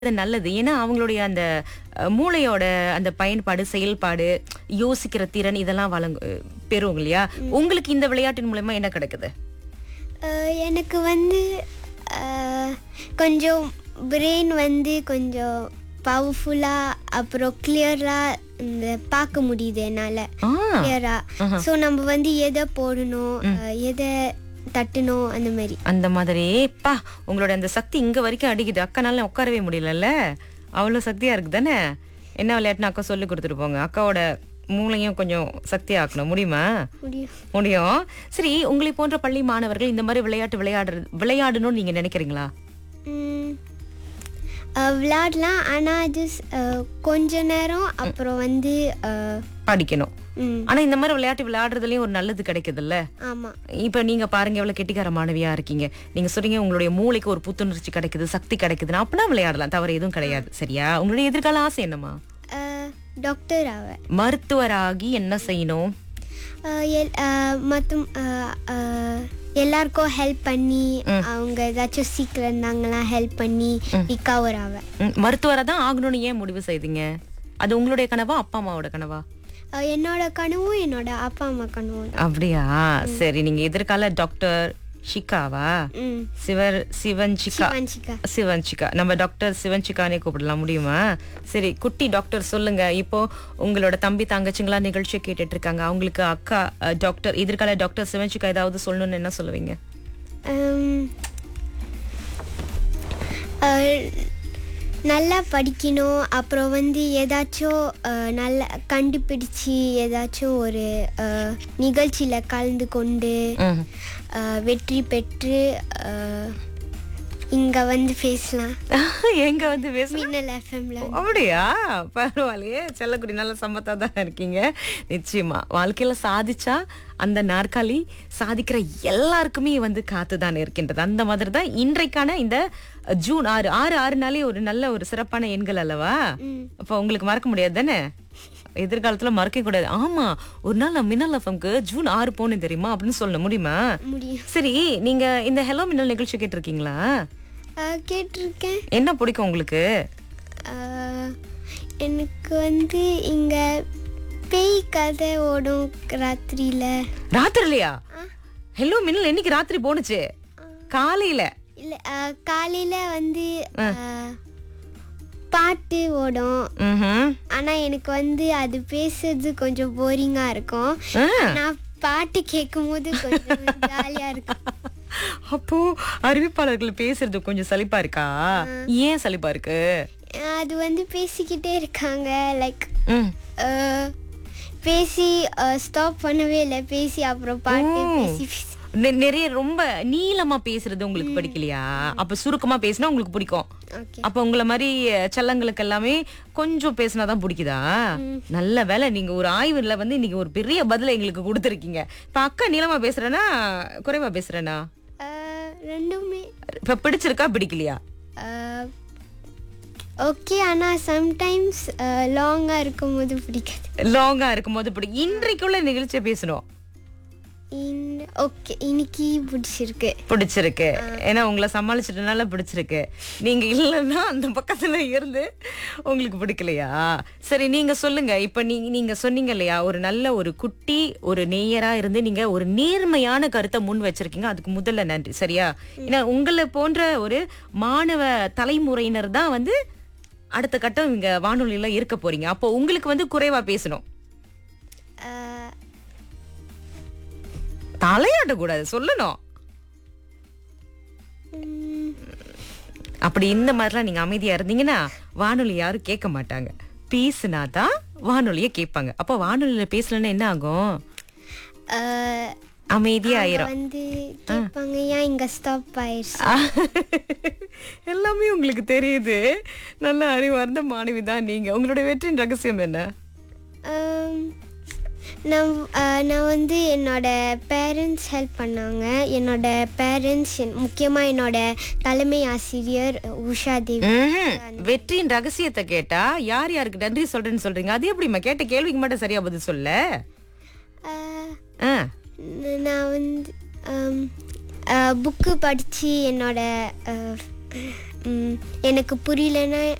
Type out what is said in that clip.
அது நல்லது ஏன்னா அவங்களுடைய அந்த அஹ், மூளையோட அந்த பயன்பாடு செயல்பாடு யோசிக்கிற திறன் இதெல்லாம் வழங்கு அஹ், பெறும் இல்லையா உங்களுக்கு இந்த விளையாட்டின் மூலமா என்ன கிடைக்குது அஹ் எனக்கு வந்து அஹ், கொஞ்சம் பிரெயின் வந்து கொஞ்சம் பவர்ஃபுல்லாக அப்புறம் கிளியராக இந்த பார்க்க முடியுது என்னால் ஆ கிளியராக ஸோ நம்ம வந்து எதை போடணும் அஹ், எதை தட்டணும் அந்த மாதிரி அந்த மாதிரி பா உங்களோட அந்த சக்தி இங்க வரைக்கும் அடிக்குது அக்கானால உட்காரவே முடியலல்ல அவ்வளவு சக்தியா இருக்கு தானே என்ன விளையாட்டுன்னு அக்கா சொல்லி கொடுத்துட்டு போங்க அக்காவோட மூளையும் கொஞ்சம் சக்தி ஆக்கணும் முடியுமா முடியும் முடியும் சரி உங்களை போன்ற பள்ளி மாணவர்கள் இந்த மாதிரி விளையாட்டு விளையாடுறது விளையாடணும்னு நீங்க நினைக்கிறீங்களா ம், அஹ், விளையாடலாம் ஆனால் ஜஸ்ட் கொஞ்ச நேரம் அப்புறம் வந்து அஹ், படிக்கணும் ம் ஆனா இந்த மாதிரி விளையாட்டு விளையாடுறதுலயும் ஒரு நல்லது கிடைக்குதுல்ல ஆமாம் இப்ப நீங்க பாருங்க எவ்வளவு கெட்டிக்கார மாணவியா இருக்கீங்க நீங்க சொல்றீங்க உங்களுடைய மூளைக்கு ஒரு புத்துணர்ச்சி கிடைக்குது சக்தி கிடைக்குதுன்னா அப்பனா விளையாடலாம் தவறு எதுவும் கிடையாது சரியா உங்களுடைய எதிர்கால ஆசை என்னமா டாக்டர் ஆவேன் மருத்துவராகி என்ன செய்யணும் அஹ் எல்- அஹ் மற்றும் அஹ், அஹ், எல்லாருக்கும் ஹெல்ப் பண்ணி அவங்க ஏதாச்சும் சீக்கிரம் இருந்தாங்களாம் ஹெல்ப் பண்ணி ரிகவர் ஆவேன் ம், மருத்துவரா தான் ஆகணும்னு ஏன் முடிவு செய்தீங்க அது உங்களுடைய கனவா அப்பா அம்மாவோட கனவா அஹ் என்னோட கனவும் என்னோட அப்பா அம்மா கனவும் தான். அப்படியா சரி நீங்க எதிர்கால டாக்டர் ஷிகாவா ம் சிவர் சிவன்சிகா சிவான்சிகா சிவன்சிகா நம்ம டாக்டர் சிவன்சிகானே கூப்பிடலாம் முடியுமா சரி குட்டி டாக்டர் சொல்லுங்க இப்போ உங்களோட தம்பி தங்கச்சிங்களா நிகழ்ச்சியை கேட்டுட்டு இருக்காங்க அவங்களுக்கு அக்கா அஹ், டாக்டர் எதிர்கால டாக்டர் சிவன்சிகா ஏதாவது சொல்லணும்னு என்ன சொல்லுவீங்க அம், அஹ், நல்லா படிக்கணும் அப்புறம் வந்து ஏதாச்சும் அஹ், நல்லா கண்டுபிடிச்சி ஏதாச்சும் ஒரு அஹ், நிகழ்ச்சியில் கலந்து கொண்டு ம். அஹ், வெற்றி பெற்று இங்கே வந்து பேசலாம் எங்க வந்து பேச மின்னல் எஃப்எம்ல அப்படியா பரவாயில்லையே செல்லக்குடி நல்ல சம்பத்தா தான் இருக்கீங்க நிச்சயமா வாழ்க்கையில சாதிச்சா அந்த நாற்காலி சாதிக்கிற எல்லாருக்குமே வந்து காத்துதான் இருக்கின்றது அந்த மாதிரி தான் இன்றைக்கான இந்த ஜூன் ஆறு ஆறு ஆறு நாளே ஒரு நல்ல ஒரு சிறப்பான எண்கள் அல்லவா அப்ப உங்களுக்கு மறக்க முடியாது தானே எதிர்காலத்துல மறக்க கூடாது ஆமா ஒரு நாள் நான் மின்னல் எஃப்எம்க்கு ஜூன் ஆறு போனேன் தெரியுமா அப்படின்னு சொல்ல முடியுமா முடியும் சரி நீங்க இந்த ஹலோ மின்னல் நிகழ்ச்சி கேட்டிருக்கீங்களா அஹ், கேட்டிருக்கேன் என்ன பிடிக்கும் உங்களுக்கு அஹ், எனக்கு வந்து இங்கே பேய் கதை ஓடும் ராத்திரியில் ராத்திரிலையா ஹலோ மின்னல் என்னைக்கு ராத்திரி போனுச்சு காலையில இல்லை காலையில் வந்து அஹ், பாட்டு ஓடும் ம்ஹும். ஆனால் எனக்கு வந்து அது பேசுறது கொஞ்சம் போரிங்காக இருக்கும் ஆ. நான் பாட்டு கேட்கும்போது கொஞ்சம் ஜாலியாக இருக்கும் அப்போ அறிவிப்பாளர்கள் பேசுறது கொஞ்சம் சலிப்பா இருக்கா ஏன் சலிப்பா இருக்கு அது வந்து பேசிக்கிட்டே இருக்காங்க லைக் ம். பேசி ஸ்டாப் பண்ணவே இல்லை பேசி அப்புறம் பாட்டு பேசி பேசி நெ- நிறைய ரொம்ப நீளமா பேசுறது உங்களுக்கு பிடிக்கலையா அப்ப சுருக்கமா பேசினா உங்களுக்கு பிடிக்கும் ஓகே அப்ப உங்களை மாதிரி அஹ், செல்லங்களுக்கு எல்லாமே கொஞ்சம் பேசினாதான் பிடிக்குதா நல்ல வேலை நீங்க ஒரு ஆய்வுல வந்து இன்னைக்கு ஒரு பெரிய பதில எங்களுக்கு கொடுத்துருக்கீங்க இப்ப அக்கா நீளமா பேசுறேனா குறைவா பேசுறேனா ரெண்டுமே இப்ப பிடிச்சிருக்கா பிடிக்கலையா ஓகே ஆனால் சம்டைம்ஸ் லாங்காக இருக்கும்போது பிடிக்காது லாங்கா இருக்கும்போது பிடி இன்றைக்குள்ள நிகழ்ச்சியை பேசணும் ஓகே இன்னைக்கு பிடிச்சிருக்கு பிடிச்சிருக்கு ஏன்னா உங்களை சமாளிச்சிட்டனால பிடிச்சிருக்கு நீங்க இல்லைன்னா அந்த பக்கத்துல இருந்து உங்களுக்கு பிடிக்கலையா சரி நீங்க சொல்லுங்க இப்ப நீங்க நீங்க சொன்னீங்க இல்லையா ஒரு நல்ல ஒரு குட்டி ஒரு நேயரா இருந்து நீங்க ஒரு நேர்மையான கருத்தை முன் வச்சிருக்கீங்க அதுக்கு முதல்ல நன்றி சரியா ஏன்னா உங்களை போன்ற ஒரு மாணவ தலைமுறையினர் தான் வந்து அடுத்த கட்டம் இங்க வானொலியில இருக்க போறீங்க அப்போ உங்களுக்கு வந்து குறைவா பேசணும் அஹ், தலையாட்ட கூடாது சொல்லணும் உம், அப்படி இந்த மாதிரிலாம் நீங்க அமைதியா இருந்தீங்கன்னா வானொலி யாரும் கேட்க மாட்டாங்க பேசுனா தான் வானொலிய கேட்பாங்க அப்ப வானொலியில பேசலன்னா என்ன ஆகும் அஹ், அமைதியா அவங்க ஆயிரும் வந்து கேட்பாங்க ஏன் இங்கே ஸ்டாப் ஆயிடுச்சு எல்லாமே உங்களுக்கு தெரியுது நல்ல அறிவார்ந்த மாணவி தான் நீங்க உங்களுடைய வெற்றியின் ரகசியம் என்ன ஆம், நான் அஹ், நான் வந்து என்னோட பேரண்ட்ஸ் ஹெல்ப் பண்ணாங்க என்னோட பேரண்ட்ஸ் முக்கியமாக என்னோட தலைமை ஆசிரியர் உஷா தேவி ம்ஹும். வெற்றியின் ரகசியத்தை கேட்டா யார் யாருக்கு நன்றி சொல்றேன்னு சொல்றீங்க அது எப்படிம்மா கேட்ட கேள்விக்கு மட்டும் சரியா பதில் சொல்ல அஹ், ஆ. நான் வந்து புக்கு படித்து என்னோட அஹ், ம், எனக்கு புரியலன்னா